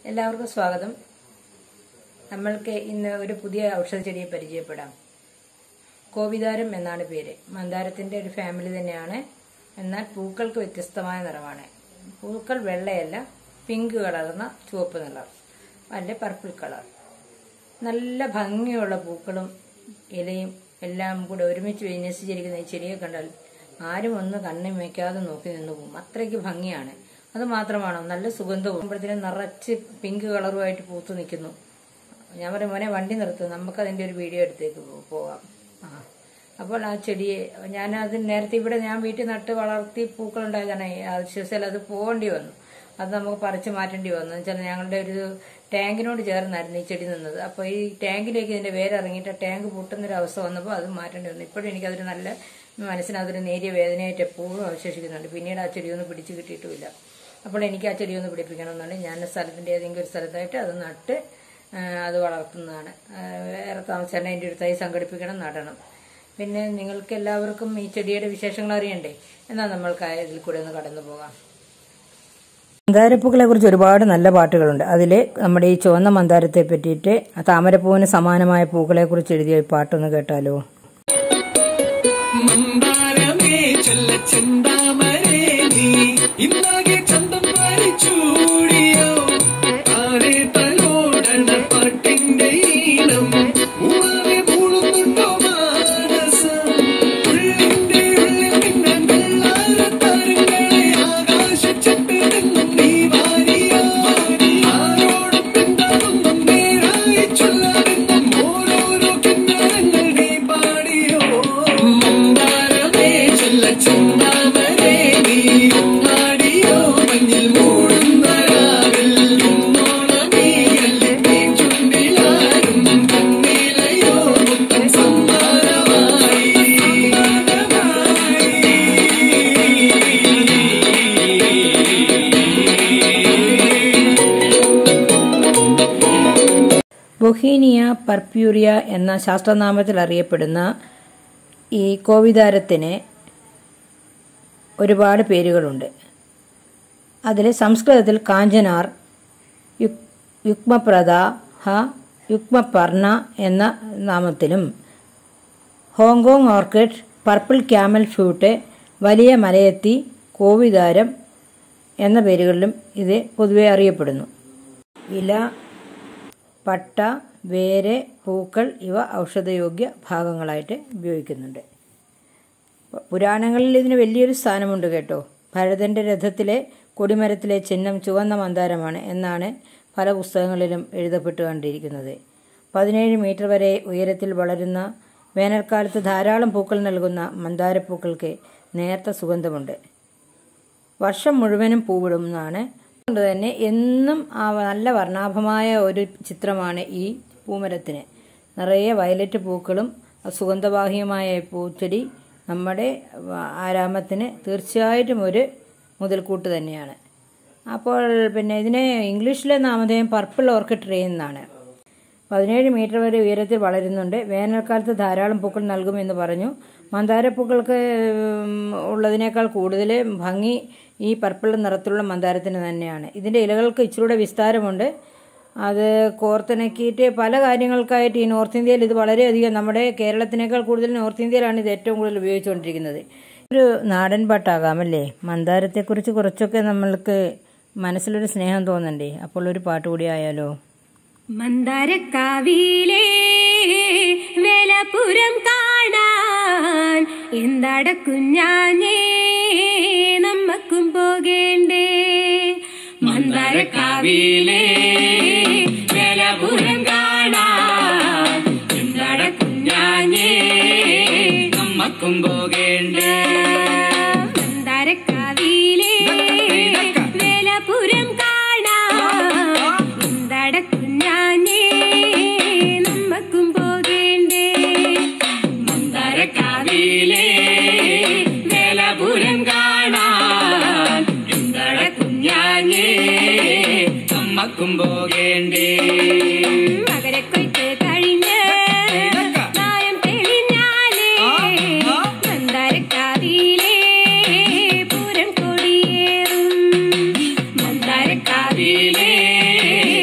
എല്ലാവർക്കും സ്വാഗതം നമ്മൾക്ക് ഇന്ന് ഒരു പുതിയ ഔഷധ ചെടിയെ പരിചയപ്പെടാം കോവിതാരം എന്നാണ് പേര് മന്ദാരത്തിന്റെ ഒരു ഫാമിലി തന്നെയാണ് എന്നാൽ പൂക്കൾക്ക് വ്യത്യസ്തമായ നിറമാണ് പൂക്കൾ വെള്ളയല്ല പിങ്ക് കളർന്ന ചുവപ്പ് നിറം അല്ലെ പർപ്പിൾ കളർ നല്ല ഭംഗിയുള്ള പൂക്കളും ഇലയും എല്ലാം കൂടെ ഒരുമിച്ച് വിന്യസിച്ചിരിക്കുന്ന ഈ ചെടിയെ കണ്ടാൽ ആരും ഒന്ന് കണ്ണും വയ്ക്കാതെ നോക്കി നിന്ന് പോകും അത്രയ്ക്ക് ഭംഗിയാണ് അത് മാത്രമാണോ നല്ല സുഗന്ധവും അപ്പോഴത്തേനും നിറച്ച് പിങ്ക് കളറുമായിട്ട് പൂത്ത് നിൽക്കുന്നു ഞാൻ പറയും മോനെ വണ്ടി നിർത്തും നമുക്ക് അതിന്റെ ഒരു വീഡിയോ എടുത്തേക്ക് പോ- പോകാം ആ അപ്പോൾ ആ ചെടിയെ ഞാൻ അത് നേരത്തെ ഇവിടെ ഞാൻ വീട്ടിൽ നട്ട് വളർത്തി പൂക്കളുണ്ടായതാണ് ആവശ്യത്തിൽ അത് പോകേണ്ടി വന്നു അത് നമുക്ക് പറിച്ച് മാറ്റേണ്ടി വന്നു എന്ന് വെച്ചാൽ ഞങ്ങളുടെ ഒരു ടാങ്കിനോട് ചേർന്നായിരുന്നു ഈ ചെടി നിന്നത് അപ്പോൾ ഈ ടാങ്കിലേക്ക് ഇതിന്റെ വേരിറങ്ങിയിട്ട് ടാങ്ക് പൊട്ടുന്നൊരു അവസ്ഥ വന്നപ്പോൾ അത് മാറ്റേണ്ടി വന്നു ഇപ്പോഴും എനിക്കതൊരു നല്ല മനസ്സിന് അതൊരു നേരിയ വേദനയായിട്ട് എപ്പോഴും അവശേഷിക്കുന്നുണ്ട് പിന്നീട് ആ ചെടിയൊന്നും പിടിച്ച് കിട്ടിയിട്ടുമില്ല അപ്പോൾ എനിക്ക് ആ ചെടിയൊന്ന് പിടിപ്പിക്കണമെന്നുണ്ട് ഞാൻ സ്ഥലത്തിന്റെ ഏതെങ്കിലും ഒരു സ്ഥലത്തായിട്ട് അത് നട്ട് ആ, അത് വളർത്തുന്നതാണ് ആ, വേറെ താമസിച്ചാൽ അതിൻ്റെ ഒരു തൈ സംഘടിപ്പിക്കണം നടണം പിന്നെ നിങ്ങൾക്ക് എല്ലാവർക്കും ഈ ചെടിയുടെ വിശേഷങ്ങൾ അറിയണ്ടേ എന്നാൽ നമ്മൾക്ക് ആ ഇതിൽ കൂടെ ഒന്ന് കടന്നു പോകാം മന്ദാരപ്പൂക്കളെ കുറിച്ച് ഒരുപാട് നല്ല പാട്ടുകളുണ്ട് അതിൽ നമ്മുടെ ഈ ചുവന്ന മന്ദാരത്തെ പറ്റിയിട്ട് ആ താമരപ്പൂവിന് സമാനമായ പൂക്കളെ കുറിച്ച് എഴുതിയ ഈ പാട്ടൊന്ന് കേട്ടാലോ മന്ദാരമേ ചെല്ല ചെന്താമരേ നീ ഇന്നാകെ ചന്തം ചൂടിയോ താരെ തലോടണ പാട്ടിന്റെ ഈണം ഉള്ളവെ മൂളുന്നുണ്ടോ മാനസം ഉള്ളിന്റെ ഉള്ളിൽ മിന്നാൻ വെള്ളാര താരങ്ങളെ ആകാശച്ചട്ടിൽ നിന്നും നീ വാരിയോ ആരോടും മിണ്ടാതൊന്നും നേരായി ചൊല്ലാതെന്നും ഓരോരോ കിന്നാരങ്ങൾ നീ പാടിയോ മന്ദാരമേ ചൊല്ല ചെന്താമരേ നീ ആടിയോ മഞ്ഞിൽ മൂടുന്ന രാവിൽ ഇന്നോളമേ അല്ലിപ്പേ ചുണ്ടിലാരും കണ്ണിലയോ മുത്തം ബൊഹീനിയ പർപ്യൂരിയ എന്ന ശാസ്ത്രനാമത്തിൽ അറിയപ്പെടുന്ന ഈ കോവിതാരത്തിന് ഒരുപാട് പേരുകളുണ്ട് അതിൽ സംസ്കൃതത്തിൽ കാഞ്ചനാർ യുക് യുഗ്മപ്രദ ഹ യുഗ്മപർണ എന്ന നാമത്തിലും Hong Kong orchid purple camel foot വലിയ മലയെത്തി കോവിതാരം എന്ന പേരുകളിലും ഇത് പൊതുവെ അറിയപ്പെടുന്നു ഇല പട്ട വേര് പൂക്കൾ ഇവ ഔഷധയോഗ്യ ഭാഗങ്ങളായിട്ട് ഉപയോഗിക്കുന്നുണ്ട് പുരാണങ്ങളിൽ ഇതിന് വലിയൊരു സ്ഥാനമുണ്ട് കേട്ടോ ഭരതന്റെ രഥത്തിലെ കൊടിമരത്തിലെ ചിഹ്നം ചുവന്ന മന്ദാരമാണ് എന്നാണ് പല പുസ്തകങ്ങളിലും എഴുതപ്പെട്ടു കണ്ടിരിക്കുന്നത് പതിനേഴ് മീറ്റർ വരെ ഉയരത്തിൽ വളരുന്ന വേനൽക്കാലത്ത് ധാരാളം പൂക്കൾ നൽകുന്ന മന്ദാരപ്പൂക്കൾക്ക് നേർത്ത സുഗന്ധമുണ്ട് വർഷം മുഴുവനും പൂവിടുന്നതാണ് അതുകൊണ്ട് തന്നെ എന്നും ആ നല്ല വർണ്ണാഭമായ ഒരു ചിത്രമാണ് ഈ പൂമരത്തിന് നിറയെ വയലറ്റ് പൂക്കളും സുഗന്ധവാഹിയുമായ ഈ പൂച്ചെടി നമ്മുടെ ആരാമത്തിന് തീർച്ചയായിട്ടും ഒരു മുതൽക്കൂട്ട് തന്നെയാണ് അപ്പോൾ പിന്നെ ഇതിനെ ഇംഗ്ലീഷിലെ നാമധേയം പർപ്പിൾ ഓർക്കിഡ് ട്രീ എന്നാണ് പതിനേഴ് മീറ്റർ വരെ ഉയരത്തിൽ വളരുന്നുണ്ട് വേനൽക്കാലത്ത് ധാരാളം പൂക്കൾ നൽകുമെന്ന് പറഞ്ഞു മന്ദാരപ്പൂക്കൾക്ക് ഉം, ഉള്ളതിനേക്കാൾ കൂടുതൽ ഭംഗി ഈ പർപ്പിൾ നിറത്തിലുള്ള മന്ദാരത്തിന് തന്നെയാണ് ഇതിൻ്റെ ഇലകൾക്ക് ഇച്ചിരൂടെ വിസ്താരമുണ്ട് അത് കോർത്തിണക്കിയിട്ട് പല കാര്യങ്ങൾക്കായിട്ട് ഈ നോർത്ത് ഇന്ത്യയിൽ ഇത് വളരെയധികം നമ്മുടെ കേരളത്തിനേക്കാൾ കൂടുതൽ നോർത്ത് ഇന്ത്യയിലാണ് ഇത് ഏറ്റവും കൂടുതൽ ഉപയോഗിച്ചുകൊണ്ടിരിക്കുന്നത് ഒരു നാടൻ പാട്ടാകാമല്ലേ മന്ദാരത്തെക്കുറിച്ച് കുറച്ചൊക്കെ നമ്മൾക്ക് മനസ്സിലൊരു സ്നേഹം തോന്നണ്ടേ അപ്പോൾ ഒരു പാട്ട് കൂടി ആയാലോ മന്ദാരക്കാവിലേ വേലപുരം കാണാൻ എന്താട കുഞ്ഞാഞ്ഞേ നമ്മക്കും പോകേണ്ടേ മന്ദാരക്കാവിലേ വേലപുരം കാണാൻ എന്താട കുഞ്ഞാഞ്ഞേ നമ്മക്കും പോകേണ്ടേ മന്ദാരക്കാവിലേ വേലപുരം കാണാൻ എന്താട കുഞ്ഞാഞ്ഞേ നമ്മക്കും പോകേണ്ടേ മന്ദാരക്കാവിലേ വേലപുരം കാണാൻ എന്താട കുഞ്ഞാഞ്ഞേ നമ്മക്കും പോകേണ്ടേ മകരക്കൊയ്ത്ത് കഴിഞ്ഞ് നായം തെളിഞ്ഞാലേ മന്ദാരക്കാവിലേ പൂരം കൊടിയേറും മന്ദാരക്കാവിലേ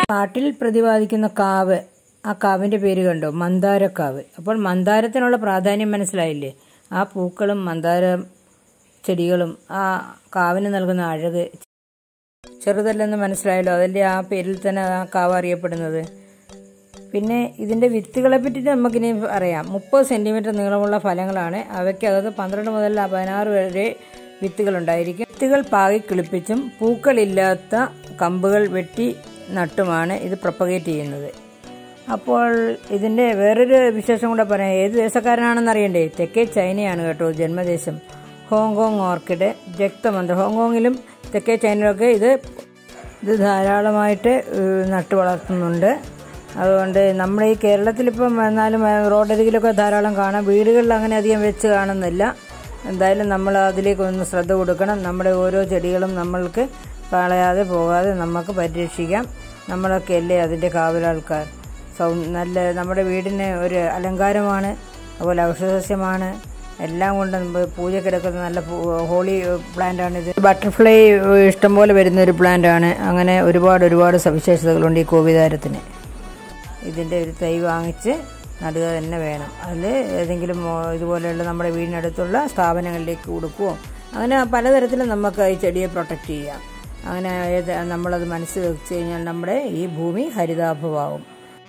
കാട്ടിൽ പ്രതിപാദിക്കുന്ന കാവ് ആ കാവിന്റെ പേര് കണ്ടോ മന്ദാരക്കാവ് അപ്പോൾ മന്ദാരത്തിനുള്ള പ്രാധാന്യം മനസ്സിലായില്ലേ ആ പൂക്കളും മന്ദാര ചെടികളും ആ കാവിന് നൽകുന്ന അഴക് ചെറുതല്ലെന്ന് മനസ്സിലായല്ലോ അതല്ലേ ആ പേരിൽ തന്നെ ആ കാവ് അറിയപ്പെടുന്നത് പിന്നെ ഇതിന്റെ വിത്തുകളെ പറ്റിയിട്ട് നമുക്കിനി അറിയാം മുപ്പത് സെന്റിമീറ്റർ നീളമുള്ള ഫലങ്ങളാണ് അവയ്ക്കകത്ത് പന്ത്രണ്ട് മുതൽ പതിനാറ് വരെ വിത്തുകളുണ്ടായിരിക്കും വിത്തുകൾ പാകി കിളിപ്പിച്ചും പൂക്കളില്ലാത്ത കമ്പുകൾ വെട്ടി നട്ടുമാണ് ഇത് പ്രൊപ്പഗേറ്റ് ചെയ്യുന്നത് അപ്പോൾ ഇതിന്റെ വേറൊരു വിശേഷം കൂടെ പറയാം ഏത് ദേശക്കാരനാണെന്ന് അറിയണ്ടേ തെക്കേ ചൈനയാണ് കേട്ടോ ജന്മദേശം ഹോങ്കോങ് ഓർക്കിഡ് രക്തമന്ത്ര ഹോങ്കോങ്ങിലും തെക്കേ ചൈനയിലൊക്കെ ഇത് ഇത് ധാരാളമായിട്ട് ഏഹ്, നട്ടു വളർത്തുന്നുണ്ട് അതുകൊണ്ട് നമ്മുടെ ഈ കേരളത്തിലിപ്പം എന്നാലും ഏഹ്, റോഡരികിലൊക്കെ ധാരാളം കാണാം വീടുകളിൽ അങ്ങനെ അധികം വെച്ച് കാണുന്നില്ല എന്തായാലും നമ്മൾ അതിലേക്ക് ഒന്ന് ശ്രദ്ധ കൊടുക്കണം നമ്മുടെ ഓരോ ചെടികളും നമ്മൾക്ക് കളയാതെ പോകാതെ നമുക്ക് പരിരക്ഷിക്കാം നമ്മളൊക്കെ അല്ലേ അതിൻ്റെ കാവലാൾക്കാർ സൗ നല്ല നമ്മുടെ വീടിന് ഒരു അലങ്കാരമാണ് അതുപോലെ ഔഷധസസ്യമാണ് എല്ലാം കൊണ്ട് നമുക്ക് പൂജക്കെടുക്കുന്ന നല്ല പൂ- ഹോളി പ്ലാന്റ് ആണ് ഇത് ബട്ടർഫ്ലൈ ഇഷ്ടംപോലെ വരുന്ന ഒരു പ്ലാന്റ് ആണ് അങ്ങനെ ഒരുപാട് ഒരുപാട് സവിശേഷതകളുണ്ട് ഈ കോവിതാരത്തിന് ഇതിൻ്റെ ഒരു തൈ വാങ്ങിച്ച് നടുക തന്നെ വേണം അതിൽ ഏതെങ്കിലും ഓ, ഇതുപോലെയുള്ള നമ്മുടെ വീടിനടുത്തുള്ള സ്ഥാപനങ്ങളിലേക്ക് കൊടുക്കുമോ അങ്ങനെ പലതരത്തിലും നമുക്ക് ഈ ചെടിയെ പ്രൊട്ടക്റ്റ് ചെയ്യാം അങ്ങനെ ഏത് നമ്മളത് മനസ്സിൽ വെച്ച് കഴിഞ്ഞാൽ നമ്മുടെ ഈ ഭൂമി ഹരിതാഭമാവും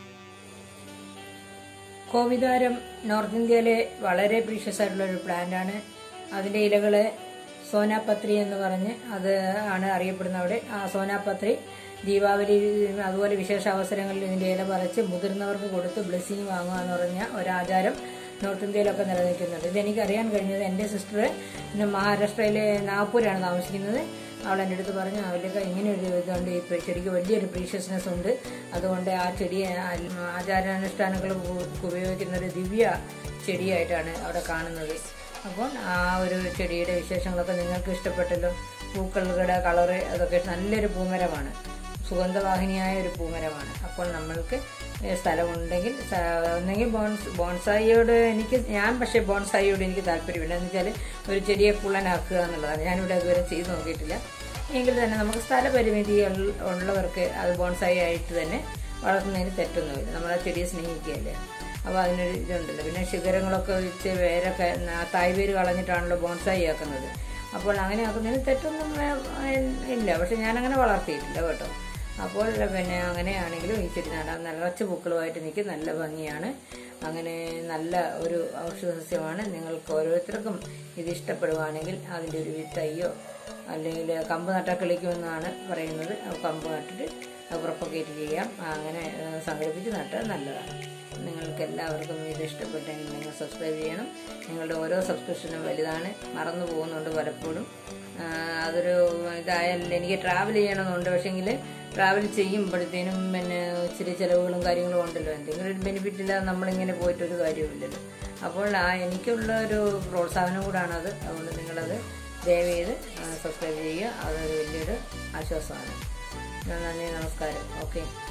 കോവിതാരം നോർത്ത് ഇന്ത്യയിലെ വളരെ പ്രീഷ്യസ് ആയിട്ടുള്ള ഒരു പ്ലാന്റ് ആണ് അതിന്റെ ഇലകള് സോനാപത്രി എന്ന് പറഞ്ഞ് അത് ആണ് അറിയപ്പെടുന്ന അവിടെ ആ സോനാപത്രി ദീപാവലി അതുപോലെ വിശേഷ അവസരങ്ങളിൽ ഇതിന്റെ ഇല പറിച്ച് മുതിർന്നവർക്ക് കൊടുത്ത് ബ്ലെസ്സിങ് വാങ്ങുക എന്ന് പറഞ്ഞ ഒരാചാരം നോർത്ത് ഇന്ത്യയിലൊക്കെ നിലനിൽക്കുന്നുണ്ട് ഇതെനിക്ക് അറിയാൻ കഴിഞ്ഞത് എൻ്റെ സിസ്റ്റർ പിന്നെ മഹാരാഷ്ട്രയിലെ നാഗ്പൂരാണ് താമസിക്കുന്നത് അവൾ എൻ്റെ അടുത്ത് പറഞ്ഞു അവരിലൊക്കെ ഇങ്ങനെ ഒരു ഇതുണ്ട് ഈ ചെടിക്ക് വലിയൊരു പ്രീഷ്യസ്നെസ് ഉണ്ട് അതുകൊണ്ട് ആ ചെടിയെ ആ- ആചാരാനുഷ്ഠാനങ്ങൾ ഉ- ഉപയോഗിക്കുന്ന ഒരു ദിവ്യ ചെടിയായിട്ടാണ് അവിടെ കാണുന്നത് അപ്പോൾ ആ ഒരു ചെടിയുടെ വിശേഷങ്ങളൊക്കെ നിങ്ങൾക്ക് ഇഷ്ടപ്പെട്ടല്ലോ പൂക്കളുടെ കളറ് അതൊക്കെ നല്ലൊരു പൂമരമാണ് സുഗന്ധവാഹിനിയായ ഒരു പൂമരമാണ് അപ്പോൾ നമ്മൾക്ക് ഏ, സ്ഥലമുണ്ടെങ്കിൽ സ- ഒന്നെങ്കിൽ ബോൺസ് ബോൺസായിയോട് എനിക്ക് ഞാൻ പക്ഷേ ബോൺസായിയോട് എനിക്ക് താല്പര്യമില്ല എന്ന് വെച്ചാൽ ഒരു ചെടിയെ കുള്ളനാക്കുക എന്നുള്ളതാണ് ഞാനിവിടെ അതുവരെ ചെയ്ത് നോക്കിയിട്ടില്ല എങ്കിൽ തന്നെ നമുക്ക് സ്ഥലപരിമിതി ഉള്ള- ഉള്ളവർക്ക് അത് ബോൺസായി ആയിട്ട് തന്നെ വളർത്തുന്നതിന് തെറ്റൊന്നുമില്ല നമ്മൾ ആ ചെടിയെ സ്നേഹിക്കുകയല്ലേ അപ്പോൾ അതിനൊരു ഇതുണ്ടല്ലോ പിന്നെ ശിഖരങ്ങളൊക്കെ വെച്ച് വേരൊക്കെ ന- തായ്വേര് കളഞ്ഞിട്ടാണല്ലോ ബോൺസായി ആക്കുന്നത് അപ്പോൾ അങ്ങനെ ആക്കുന്നതിന് തെറ്റൊന്നും വേ- ഇല്ല പക്ഷെ ഞാനങ്ങനെ വളർത്തിയിട്ടില്ല കേട്ടോ അപ്പോൾ പിന്നെ അങ്ങനെയാണെങ്കിലും ഈ ചെടി നടാൻ നിറച്ച് പൂക്കളുമായിട്ട് നിൽക്കും നല്ല ഭംഗിയാണ് അങ്ങനെ നല്ല ഒരു ഔഷധസസ്യമാണ് നിങ്ങൾക്ക് ഓരോരുത്തർക്കും ഇത് ഇഷ്ടപ്പെടുവാണെങ്കിൽ അതിൻ്റെ ഒരു തയ്യോ അല്ലെങ്കിൽ കമ്പ് നട്ടാൽ കിളിക്കുമെന്നാണ് പറയുന്നത് അപ്പോൾ കമ്പ് നട്ടിട്ട് അത് പ്രൊപ്പഗേറ്റ് ചെയ്യാം അങ്ങനെ ഏഹ്, സംഘടിപ്പിച്ച് നട്ടാൽ നല്ലതാണ് നിങ്ങൾക്ക് എല്ലാവർക്കും ഇത് ഇഷ്ടപ്പെട്ടെങ്കിൽ നിങ്ങൾ സബ്സ്ക്രൈബ് ചെയ്യണം നിങ്ങളുടെ ഓരോ സബ്സ്ക്രിപ്ഷനും വലുതാണ് മറന്നു പോകുന്നുണ്ട് പലപ്പോഴും ആ, അതൊരു ഇതായാലും എനിക്ക് ട്രാവൽ ചെയ്യണമെന്നുണ്ട് പക്ഷേങ്കിൽ ട്രാവൽ ചെയ്യുമ്പോഴത്തേനും പിന്നെ ഇച്ചിരി ചിലവുകളും കാര്യങ്ങളും ഉണ്ടല്ലോ എന്തെങ്കിലും ഒരു ബെനിഫിറ്റ് ഇല്ലാതെ നമ്മളിങ്ങനെ പോയിട്ടൊരു കാര്യമില്ലല്ലോ അപ്പോൾ ആ എനിക്കുള്ള ഒരു പ്രോത്സാഹനം കൂടാണത് അതുകൊണ്ട് നിങ്ങളത് ദയവ് ചെയ്ത് സബ്സ്ക്രൈബ് ചെയ്യുക അതൊരു വലിയൊരു ആശ്വാസമാണ് നന്ദി നമസ്കാരം ഓക്കെ